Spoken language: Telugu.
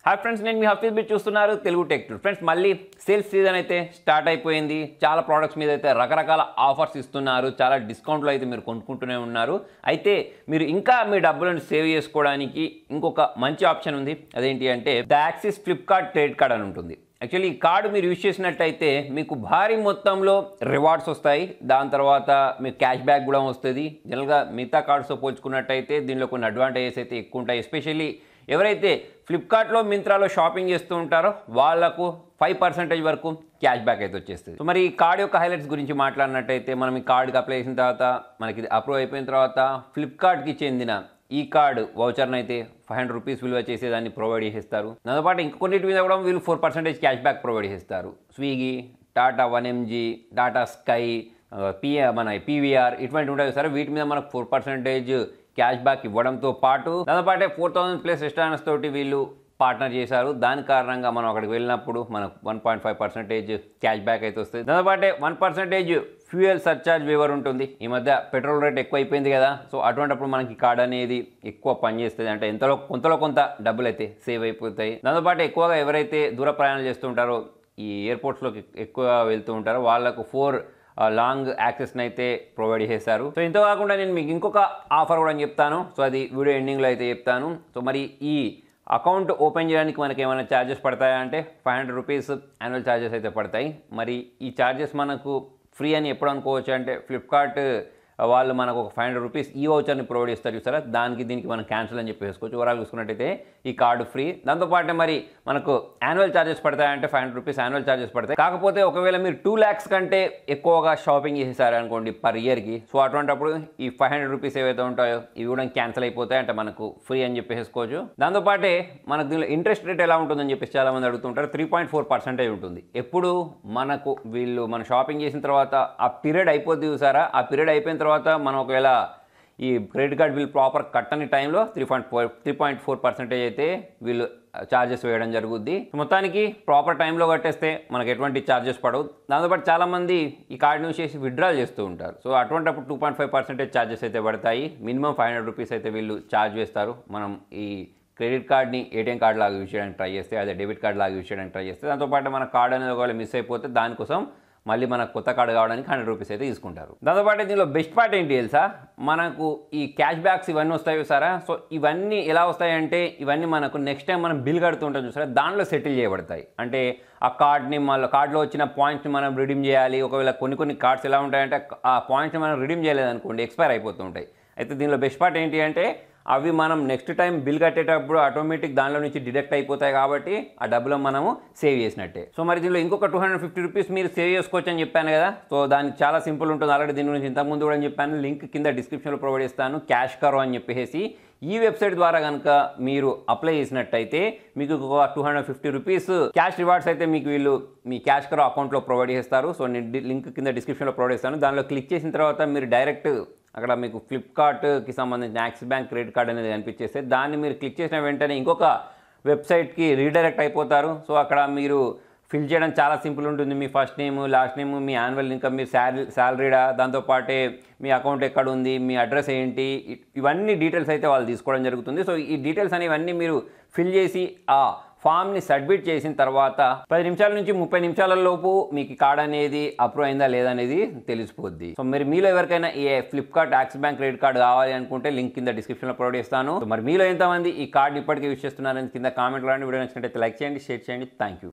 హాయ్ ఫ్రెండ్స్ నేను మీ హఫీజ్ మీరు చూస్తున్నారు తెలుగు టెక్ టూర్ ఫ్రెండ్స్ మళ్ళీ సేల్స్ సీజన్ అయితే స్టార్ట్ అయిపోయింది చాలా ప్రోడక్ట్స్ మీద అయితే రకరకాల ఆఫర్స్ ఇస్తున్నారు చాలా డిస్కౌంట్లు అయితే మీరు కొనుక్కుంటూనే ఉన్నారు అయితే మీరు ఇంకా మీ డబ్బులను సేవ్ చేసుకోవడానికి ఇంకొక మంచి ఆప్షన్ ఉంది అదేంటి అంటే the Axis Flipkart credit card అని ఉంటుంది యాక్చువల్లీ ఈ కార్డు మీరు యూజ్ చేసినట్టయితే మీకు భారీ మొత్తంలో రివార్డ్స్ వస్తాయి దాని తర్వాత మీకు క్యాష్ బ్యాక్ కూడా వస్తుంది జనరల్గా మిగతా కార్డ్స్తో పోల్చుకున్నట్టయితే దీనిలో కొన్ని అడ్వాంటేజెస్ అయితే ఎక్కువ ఉంటాయి ఎస్పెషల్లీ ఎవరైతే ఫ్లిప్కార్ట్లో మింత్రాలో షాపింగ్ చేస్తూ ఉంటారో వాళ్ళకు ఫైవ్ పర్సెంటేజ్ వరకు క్యాష్ బ్యాక్ అయితే వచ్చేస్తుంది సో మరి ఈ కార్డ్ యొక్క హైలైట్స్ గురించి మాట్లాడినట్టయితే మనం ఈ కార్డుకి అప్లై చేసిన తర్వాత మనకి ఇది అప్రూవ్ అయిపోయిన తర్వాత ఫ్లిప్కార్ట్కి చెందిన ఈ కార్డ్ వౌచర్ని అయితే ఫైవ్ హండ్రెడ్ రూపీస్ విలువ చేసేదాన్ని ప్రొవైడ్ చేసేస్తారు దాంతోపాటు ఇంకొన్నిటి మీద కూడా వీళ్ళు four percentage cash back provide చేస్తారు Swiggy Tata one MG Tata sky పి మన పీవీఆర్ ఇటువంటి ఉంటాయి సరే వీటి మీద మనకు ఫోర్ పర్సెంటేజ్ క్యాష్ బ్యాక్ ఇవ్వడంతో పాటు దాంతోపాటే ఫోర్ థౌసండ్ ప్లస్ రెస్టారెంట్స్ తోటి వీళ్ళు పార్ట్నర్ చేశారు దాని కారణంగా మనం అక్కడికి వెళ్ళినప్పుడు మనకు one point five percentage cash back అయితే వస్తుంది దాంతోపాటే one percentage fuel surcharge waiver ఉంటుంది ఈ మధ్య పెట్రోల్ రేట్ ఎక్కువ అయిపోయింది కదా సో అటువంటిప్పుడు మనకి కార్డ్ అనేది ఎక్కువ పనిచేస్తుంది అంటే ఎంతలో కొంతలో కొంత డబ్బులు అయితే సేవ్ అయిపోతాయి దాంతోపాటు ఎక్కువగా ఎవరైతే దూర ప్రయాణాలు చేస్తుంటారో ఈ ఎయిర్పోర్ట్స్లోకి ఎక్కువ వెళ్తూ ఉంటారో వాళ్ళకు ఫోర్ లాంగ్ యాక్సెస్ని అయితే ప్రొవైడ్ చేశారు సో ఇంత కాకుండా నేను మీకు ఇంకొక ఆఫర్ కూడా చెప్తాను సో అది వీడియో ఎండింగ్లో అయితే చెప్తాను సో మరి ఈ అకౌంట్ ఓపెన్ చేయడానికి మనకి ఏమైనా ఛార్జెస్ పడతాయా అంటే five hundred rupees annual charges అయితే పడతాయి మరి ఈ ఛార్జెస్ మనకు ఫ్రీ అని ఎప్పుడు అనుకోవచ్చు అంటే ఫ్లిప్కార్ట్ వాళ్ళు మనకు ఒక ఫైవ్ హండ్రెడ్ రూపీస్ ఈ వౌచర్ని ప్రొవైడ్ చేస్తారు చూసారా దానికి దీనికి మనం క్యాన్సిల్ అని చెప్పి వేసుకోవచ్చు ఓవరాల్ చూసుకున్నట్టయితే ఈ కార్డు ఫ్రీ దాంతోపాటు మరి మనకు యాన్యువల్ ఛార్జెస్ పడతాయంటే five hundred rupees annual charges పడతాయి కాకపోతే ఒకవేళ మీరు టూ ల్యాక్స్ కంటే ఎక్కువగా షాపింగ్ చేసేసారు అనుకోండి పర్ ఇయర్కి సో అటువంటిప్పుడు ఈ ఫైవ్ హండ్రెడ్ రూపీస్ ఏవైతే ఉంటాయో ఇవి కూడా క్యాన్సిల్ అయిపోతాయి అంటే మనకు ఫ్రీ అని చెప్పేసుకోవచ్చు దాంతోపాటే మనకు దీనిలో ఇంట్రెస్ట్ రేట్ ఎలా ఉంటుందని చెప్పేసి చాలా మంది అడుగుతుంటారు త్రీ పాయింట్ ఫోర్ పర్సెంటేజ్ ఉంటుంది ఎప్పుడు మనకు వీళ్ళు మన షాపింగ్ చేసిన తర్వాత ఆ పీరియడ్ అయిపోద్ది చూసారా ఆ పీరియడ్ అయిపోయిన తర్వాత మనం ఒకవేళ ఈ క్రెడిట్ కార్డ్ బిల్ ప్రాపర్ కట్టని టైంలో three point four three point four percentage అయితే వీళ్ళు ఛార్జెస్ వేయడం జరుగుద్ది మొత్తానికి ప్రాపర్ టైంలో కట్టేస్తే మనకు ఎటువంటి ఛార్జెస్ పడవు దాంతోపాటు చాలామంది ఈ కార్డు యూస్ చేసి విత్డ్రాల్ చేస్తూ ఉంటారు సో అటువంటిప్పుడు two point five percentage charges అయితే పడతాయి మినిమం ఫైవ్ హండ్రెడ్ రూపీస్ అయితే వీళ్ళు ఛార్జ్ వేస్తారు మనం ఈ క్రెడిట్ కార్డ్ని ఏటీఎం కార్డ్ లాగా యూజ్ చేయడానికి ట్రై చేస్తే అదే డెబిట్ కార్డ్ లాగా యూజ్ చేయడానికి ట్రై చేస్తే దాంతోపాటు మన కార్డ్ అనేది ఒకవేళ మిస్ అయిపోతే దానికోసం మళ్ళీ మనకు కొత్త కార్డు కావడానికి హండ్రెడ్ రూపీస్ అయితే తీసుకుంటారు దాంతోపాటు దీనిలో బెస్ట్ పార్ట్ ఏంటి తెలుసా మనకు ఈ క్యాష్ బ్యాక్స్ ఇవన్నీ వస్తాయి చూసారా సో ఇవన్నీ ఎలా వస్తాయంటే ఇవన్నీ మనకు నెక్స్ట్ టైం మనం బిల్ కడుతుంటాం చూసారా దాంట్లో సెటిల్ చేయబడతాయి అంటే ఆ కార్డ్ని మళ్ళీ కార్డులో వచ్చిన పాయింట్స్ని మనం రిడీమ్ చేయాలి ఒకవేళ కొన్ని కొన్ని కార్డ్స్ ఎలా ఉంటాయంటే ఆ పాయింట్స్ని మనం రిడీమ్ చేయలేదనుకోండి ఎక్స్పైర్ అయిపోతూ ఉంటాయి అయితే దీనిలో బెస్ట్ పార్ట్ ఏంటి అంటే అవి మనం నెక్స్ట్ టైం బిల్ కట్టేటప్పుడు ఆటోమేటిక్ దానిలో నుంచి డిడక్ట్ అయిపోతాయి కాబట్టి ఆ డబ్బులు మనము సేవ్ చేసినట్టే సో మరి దీనిలో ఇంకొక టూ హండ్రెడ్ ఫిఫ్టీ రూపీస్ మీరు సేవ్ చేసుకోవచ్చు అని చెప్పాను కదా సో దానికి చాలా సింపుల్ ఉంటుంది ఆల్రెడీ దీని గురించి ఇంతకుముందు కూడా చెప్పాను లింక్ కింద డిస్క్రిప్షన్లో ప్రొవైడ్ చేస్తాను క్యాష్ కరో అని చెప్పేసి ఈ వెబ్సైట్ ద్వారా కనుక మీరు అప్లై చేసినట్టయితే మీకు ఒక two hundred fifty rupees cash rewards అయితే మీకు వీళ్ళు మీ క్యాష్ కరో అకౌంట్లో ప్రొవైడ్ చేస్తారు సో నేను లింక్ కింద డిస్క్రిప్షన్లో ప్రొవైడ్ చేస్తాను దానిలో క్లిక్ చేసిన తర్వాత మీరు డైరెక్ట్ అక్కడ మీకు ఫ్లిప్కార్ట్కి సంబంధించిన యాక్సిస్ బ్యాంక్ క్రెడిట్ కార్డ్ అనేది కనిపించేస్తే దాన్ని మీరు క్లిక్ చేసిన వెంటనే ఇంకొక వెబ్సైట్కి రీడైరెక్ట్ అయిపోతారు సో అక్కడ మీరు ఫిల్ చేయడం చాలా సింపుల్ ఉంటుంది మీ ఫస్ట్ నేమ్ లాస్ట్ నేమ్ మీ యాన్యువల్ ఇన్కమ్ మీ శాలరీ శాలరీడా దాంతోపాటే మీ అకౌంట్ ఎక్కడ ఉంది మీ అడ్రస్ ఏంటి ఇ- ఇవన్నీ డీటెయిల్స్ అయితే వాళ్ళు తీసుకోవడం జరుగుతుంది సో ఈ డీటెయిల్స్ అనేవన్నీ మీరు ఫిల్ చేసి ఆ ఫామ్ని సబ్మిట్ చేసిన తర్వాత పది నిమిషాల నుంచి ముప్పై నిమిషాల లోపు మీకు కార్డ్ అనేది అప్రూవ్ అయిందా లేదా అనేది తెలిసిపోద్ది సో మరి మీలో ఎవరికైనా ఈ Flipkart Axis bank credit card కావాలి అనుకుంటే లింక్ కింద డిస్క్రిప్షన్లో ప్రొవైడ్ చేస్తాను సో మరి మీలో ఎంతమంది ఈ కార్డ్ ఇప్పటికే యూస్ చేస్తున్నారని కింద కామెంట్ రాండి వీడియో నచ్చినట్టయితే లైక్ చేయండి షేర్ చేయండి థ్యాంక్ యూ